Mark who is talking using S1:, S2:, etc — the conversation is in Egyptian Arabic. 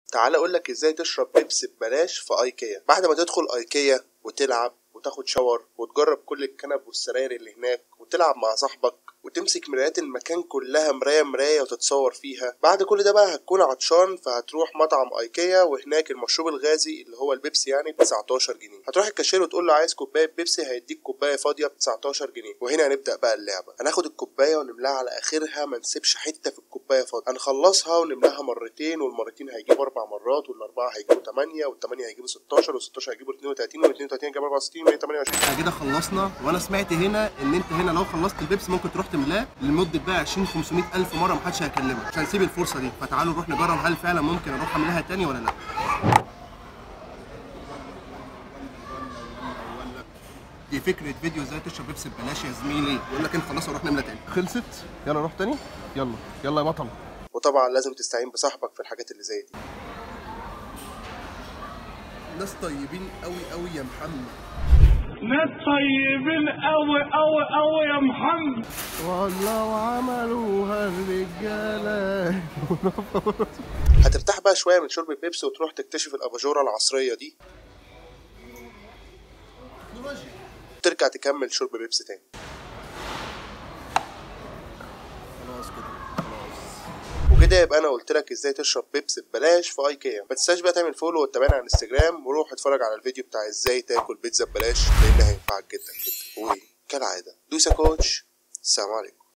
S1: تعال اقول لك ازاي تشرب بيبسي ببلاش في ايكيا بعد ما تدخل ايكيا وتلعب وتاخد شاور وتجرب كل الكنب والسراير اللي هناك وتلعب مع صاحبك وتمسك مرايات المكان كلها مراية مراية وتتصور فيها بعد كل ده بقى هتكون عطشان فهتروح مطعم ايكيا وهناك المشروب الغازي اللي هو البيبسي يعني ب 19 جنيه هتروح الكاشير وتقول له عايز كوباية بيبسي هيديك كوباية فاضية ب 19 جنيه وهنا هنبدأ بقى اللعبة هناخد الكوباية ونملاها على اخرها ما نسيبش حتة في الكوباية فاضية هنخلصها ونملاها مرتين والمرتين هيجيبوا اربع مرات والاربعة هيجيبوا 8 والثمانية هيجيبوا 16 وال16 هيجيبوا 32 وال32 هيجيبوا 64 128
S2: احنا كده خلصنا وانا سمعت هنا ان انت هنا لو خلصت البيبسي ممكن تروح تملاه لمده بقى 20 500 الف مره محدش هيكلمك مش هنسيب الفرصه دي فتعالوا نروح نجرب هل فعلا ممكن اروح املاها تاني ولا لا دي فكره فيديو ازاي تشرب بيبسي ببلاش يا زميلي يقول لك انت خلاص نروح نملى تاني خلصت يلا نروح تاني يلا يلا يا بطل
S1: وطبعا لازم تستعين بصاحبك في الحاجات اللي زي دي
S2: ناس طيبين قوي قوي يا محمد
S3: ناس طيبين قوي قوي قوي يا محمد
S2: والله وعملوها الرجاله
S1: هترتاح بقى شويه من شرب البيبسي وتروح تكتشف الاباجوره العصريه دي ترجع تكمل شرب بيبسي تاني
S2: خلاص كده خلاص
S1: وكده يبقى انا قلت لك ازاي تشرب بيبسي ببلاش في ايكيا ما تنساش بقى تعمل فولو وتتابعنا على الانستجرام وروح اتفرج على الفيديو بتاع ازاي تاكل بيتزا ببلاش لان هينفعك جدا جدا وكالعاده دوس يا كوتش السلام عليكم